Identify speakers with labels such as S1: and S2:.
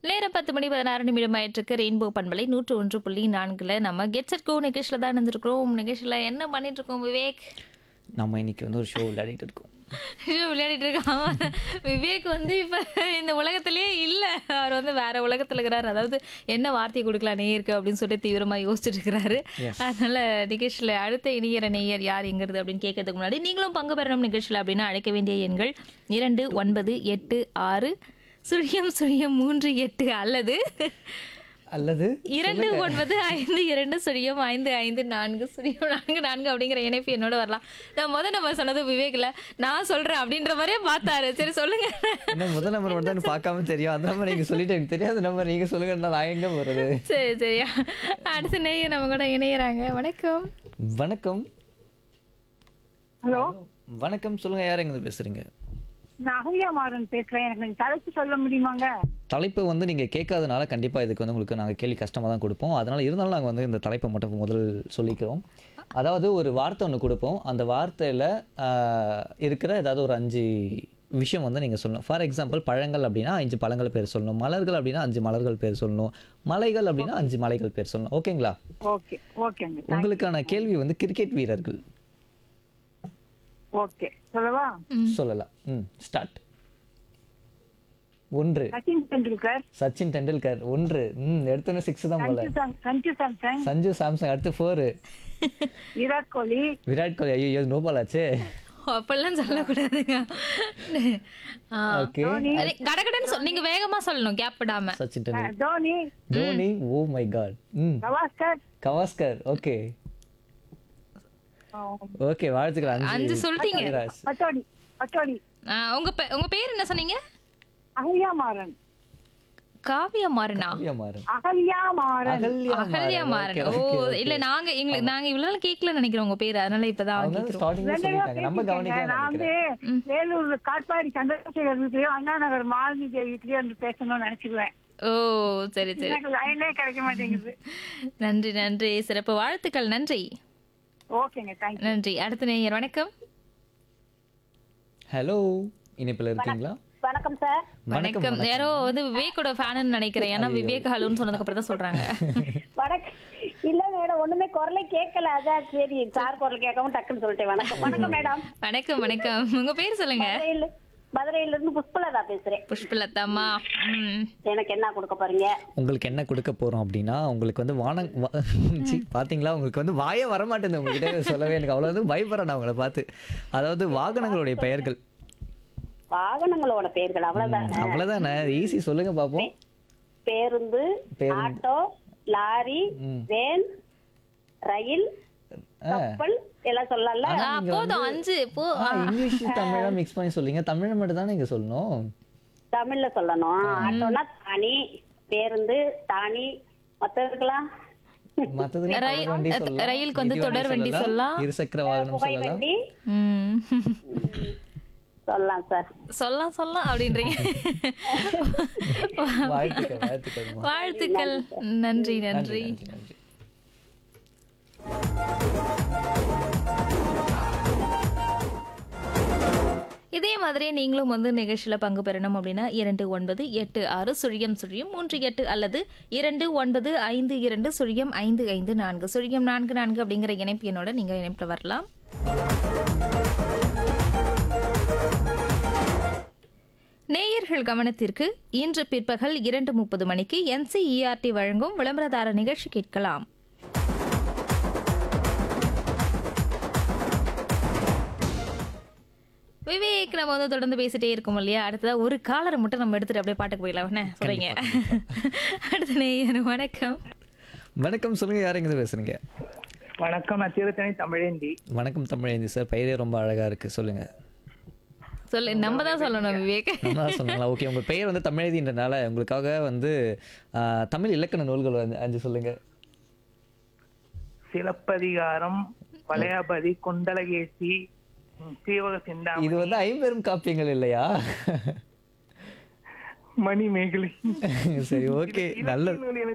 S1: நேரம் பத்து மணி பதினாறு நிமிடம் ஆயிட்டிருக்கு ரெயின்போ பண்பலை நூற்று ஒன்று புள்ளி நான்குல நம்ம கெட் செட் கோ நிகழ்ச்சியில் தான் இருந்திருக்கிறோம் நிகழ்ச்சியில் என்ன பண்ணிட்டு இருக்கோம் விவேக்
S2: நம்ம இன்னைக்கு வந்து ஒரு ஷோ விளையாடிட்டு இருக்கோம்
S1: ஐயோ, விளையாடிட்டு இருக்கான் விவேக் வந்து இப்ப இந்த உலகத்திலே இல்ல அவர் வந்து வேற உலகத்துல இருக்கிறாரு அதாவது என்ன வார்த்தையை கொடுக்கலாம் நேயருக்கு அப்படின்னு சொல்லிட்டு தீவிரமா யோசிச்சுட்டு இருக்கிறாரு அதனால நிகழ்ச்சியில அடுத்த இணையர நேயர் யார் எங்கிறது அப்படின்னு கேட்கறதுக்கு முன்னாடி நீங்களும் பங்கு பெறணும் நிகழ்ச்சியில் அப்படின்னா அழைக்க வேண்டிய எண்கள் இரண்டு ஒன்பது எட்டு ஆறு சுழியம் சுழியம் மூன்று எட்டு அல்லது
S2: அல்லது
S1: இரண்டு ஒன்பது ஐந்து இரண்டு சுழியம் ஐந்து ஐந்து நான்கு சுழியம் நான்கு நான்கு அப்படிங்கிற இணைப்பு என்னோட வரலாம் நான் முத நம்ம சொன்னது விவேக்ல நான் சொல்றேன் அப்படின்ற மாதிரியே பார்த்தாரு சரி சொல்லுங்க
S2: என்ன முதல் நம்பர் மட்டும் தான் பார்க்காம தெரியும் அந்த நம்பர் நீங்க சொல்லிட்டு எனக்கு தெரியாத நம்பர் நீங்க சொல்லுங்க நான் எங்க போறது
S1: சரி சரியா அடுத்த நேயர் நம்ம கூட இணையறாங்க வணக்கம்
S2: வணக்கம்
S3: ஹலோ
S2: வணக்கம் சொல்லுங்க யார் எங்க பேசுறீங்க
S3: நான் அகல்யா மாறன் பேசுறேன் எனக்கு நீங்க தலைப்பு சொல்ல முடியுமாங்க
S2: தலைப்பு வந்து நீங்க கேட்காதனால கண்டிப்பா இதுக்கு வந்து உங்களுக்கு நாங்க கேள்வி கஷ்டமா தான் கொடுப்போம் அதனால இருந்தாலும் நாங்க வந்து இந்த தலைப்பை மட்டும் முதல் சொல்லிக்கிறோம் அதாவது ஒரு வார்த்தை ஒன்று கொடுப்போம் அந்த வார்த்தையில ஆஹ், இருக்கிற ஏதாவது ஒரு அஞ்சு விஷயம் வந்து நீங்கள் சொல்லணும் ஃபார் எக்ஸாம்பிள் பழங்கள் அப்படின்னா அஞ்சு பழங்கள் பேர் சொல்லணும் மலர்கள் அப்படின்னா அஞ்சு மலர்கள் பேர் சொல்லணும் மலைகள் அப்படின்னா அஞ்சு மலைகள் பேர் சொல்லணும் ஓகேங்களா
S3: ஓகே ஓகேங்க
S2: உங்களுக்கான கேள்வி வந்து கிரிக்கெட் வீரர்கள்
S3: ஓகே சொல்லவா
S2: சொல்லலாம் ம் ஸ்டார்ட் ஒன்று
S3: சச்சின் டெண்டுல்கர்
S2: சச்சின் டெண்டுல்கர் ஒன்று ம் எடுத்தோன்னே சிக்ஸ் தான் போல
S3: Sanju Sam- Sanju Samson
S2: Sanju Samson அடுத்து ஃபோரு
S3: விராட் கோலி
S2: விராட் கோலி ஐயோ நோ பால் ஆச்சே
S1: அப்பெல்லாம் சொல்லக்கூடாதுங்க ஆ.
S2: ஓகே
S1: அரே, கடகடன்னு சொல் நீங்க வேகமா சொல்லணும் கேப் விடாம
S2: Sachin Tendulkar
S3: Dhoni
S2: Dhoni oh my god ம்
S3: கவாஸ்கர்
S2: கவாஸ்கர் ஓகே ஓகே வாழ்த்துக்கள்
S1: அஞ்சு
S2: அஞ்சு
S1: சொல்லிட்டீங்க
S2: விராஜ்.
S3: பட்டோடி பட்டோடி
S1: ஆ, உங்க பே- உங்க பேர் என்ன சொன்னீங்க
S3: அகல்யா மாறன்
S1: காவியா மாறனா
S2: காவியா மாறன்
S3: அகல்யா மாறன்
S2: அகல்யா
S1: அகல்யா
S2: மாறன்
S1: மாறன்
S2: ஓகே
S1: ஓ இல்ல நாங்க எங்களுக்கு நாங்க இவ்வளவு நாள் கேட்கல நினைக்கிறோம் உங்க பேர் அதனால இப்பதான்
S2: அவங்க
S1: கேக்குறோம்
S2: ஸ்டார்டிங்ல
S3: ரெண்டு
S2: சொல்லிட்டாங்க நம்ம
S3: பேரும்
S2: கவனிக்கலாம்
S3: நான் வந்து
S2: நினைக்கிறேன்
S3: வேலூர் காட்பாடி சந்திரசேகர் வீட்லயும் அண்ணா நகர் மாலினி தேவி வீட்லயும் வந்து பேசணும்னு நினைச்சுக்குவேன்
S1: ஓ சரி சரி
S3: எனக்கு லைனே கிடைக்க மாட்டேங்குது
S1: நன்றி நன்றி சிறப்பு வாழ்த்துக்கள் நன்றி
S3: ஓகேங்க தேங்க்யூ
S1: நன்றி அடுத்த நேயர் வணக்கம்
S2: ஹலோ இணைப்பில் இருக்கீங்களா
S4: வணக்கம் சார்
S1: வணக்கம் யாரோ வந்து விவேக்கோட ஃபேனுன்னு நினைக்கிறேன் ஏன்னா விவேக் ஹலோன்னு சொன்னதுக்கு அப்புறம் தான் சொல்றாங்க
S4: வணக்கம் இல்ல மேடம் ஒண்ணுமே குரலே கேட்கல அதான் சரி சார் குரல் கேட்கவும் டக்குன்னு சொல்லிட்டேன் வணக்கம் வணக்கம் மேடம்
S1: வணக்கம் வணக்கம் உங்க பேர் சொல்லுங்க
S4: மதுரையில மதுரையில இருந்து புஷ்பலதா பேசுறேன்
S1: புஷ்பலதாமா ம்
S4: எனக்கு என்ன கொடுக்க போறீங்க
S2: உங்களுக்கு என்ன கொடுக்க போறோம் அப்படின்னா உங்களுக்கு வந்து வான வா- சீ, பாத்தீங்களா உங்களுக்கு வந்து வாயே வரமாட்டேங்குது உங்ககிட்ட சொல்லவே எனக்கு அவ்வளவு வந்து பயப்படுறேன் நான் உங்களை பார்த்து அதாவது வாகனங்களுடைய பெயர்கள்
S4: வாகனங்களோட பெயர்கள் அவ்வளவுதான்
S2: அவ்வளவுதானே ஈஸி சொல்லுங்க பாப்போம்
S4: பேருந்து
S2: பேருந்து.
S4: ஆட்டோ லாரி வேன் ரயில்
S2: ஆ.
S4: கப்பல் எல்லாம் சொல்லல
S1: ஆ, போதும் அஞ்சு போ
S2: ஆ, இங்கிலீஷ் தமிழா மிக்ஸ் பண்ணி சொல்லுங்க தமிழ் மட்டும் தானே நீங்க சொல்லணும்
S4: தமிழ்ல சொல்லணும் ஆட்டோனா தானி பேருந்து தானி மொத்தத்துக்கலாம்
S2: மத்ததுக்கு
S1: ரயில்-
S2: தொடர் வண்டி சொல்லலாம்.
S1: ரயிலுக்கு வந்து
S2: மிதி
S1: தொடர் வண்டி சொல்லலாம்.
S2: இருசக்கர வாகனம்
S4: புகை
S2: சொல்லலாம்
S4: வண்டி
S1: ம்
S4: சொல்லலாம் சார்
S1: சொல்லலாம் சொல்லலாம் அப்படின்றீங்க
S2: வாழ்த்துக்கள் வாழ்த்துக்கள்மா
S1: வாழ்த்துக்கள் நன்றி நன்றி
S2: நன்றி நன்றி
S1: இதே மாதிரி நீங்களும் வந்து நிகழ்ச்சியில் பங்கு பெறணும் அப்படின்னா இரண்டு ஒன்பது எட்டு ஆறு சுழியம் சுழியம் மூன்று எட்டு அல்லது இரண்டு ஒன்பது ஐந்து இரண்டு சுழியம் ஐந்து ஐந்து நான்கு சுழியம் நான்கு நான்கு அப்படிங்கிற இணைப்பு எண்ணோட நீங்கள் இணைப்பில் வரலாம் நேயர்கள் கவனத்திற்கு இன்று பிற்பகல் இரண்டு முப்பது மணிக்கு என்சிஇஆர்டி வழங்கும் விளம்பரதார நிகழ்ச்சி கேட்கலாம் விவேக் நம்ம வந்து தொடர்ந்து பேசிட்டே இருக்கோம் இல்லையா அடுத்ததா ஒரு காலரை மட்டும் நம்ம எடுத்துட்டு அப்படியே பாட்டுக்கு போயிடலாம் என்ன சொல்றீங்க அடுத்த நேயர் வணக்கம்
S2: வணக்கம் சொல்லுங்க யார் எங்க பேசுறீங்க
S5: வணக்கம் நான் திருத்தணி தமிழேந்தி
S2: வணக்கம் தமிழேந்தி சார் பெயரே ரொம்ப அழகா இருக்கு சொல்லுங்க
S1: சொல்லு நம்ம தான் சொல்லணும் விவேக்
S2: நம்ம சொன்னாங்களா ஓகே உங்க பெயர் வந்து தமிழேதின்றனால உங்களுக்காக வந்து ஆஹ், தமிழ் இலக்கண நூல்கள் வந்து அஞ்சு சொல்லுங்க
S5: சிலப்பதிகாரம் வளையாபதி குண்டலகேசி ம், சீவக சிந்தாமணி
S2: இது வந்து ஐம்பெரும் காப்பியங்கள் இல்லையா
S5: மணிமேகலை
S2: சரி ஓகே நல்ல
S5: நூல் எனக்கு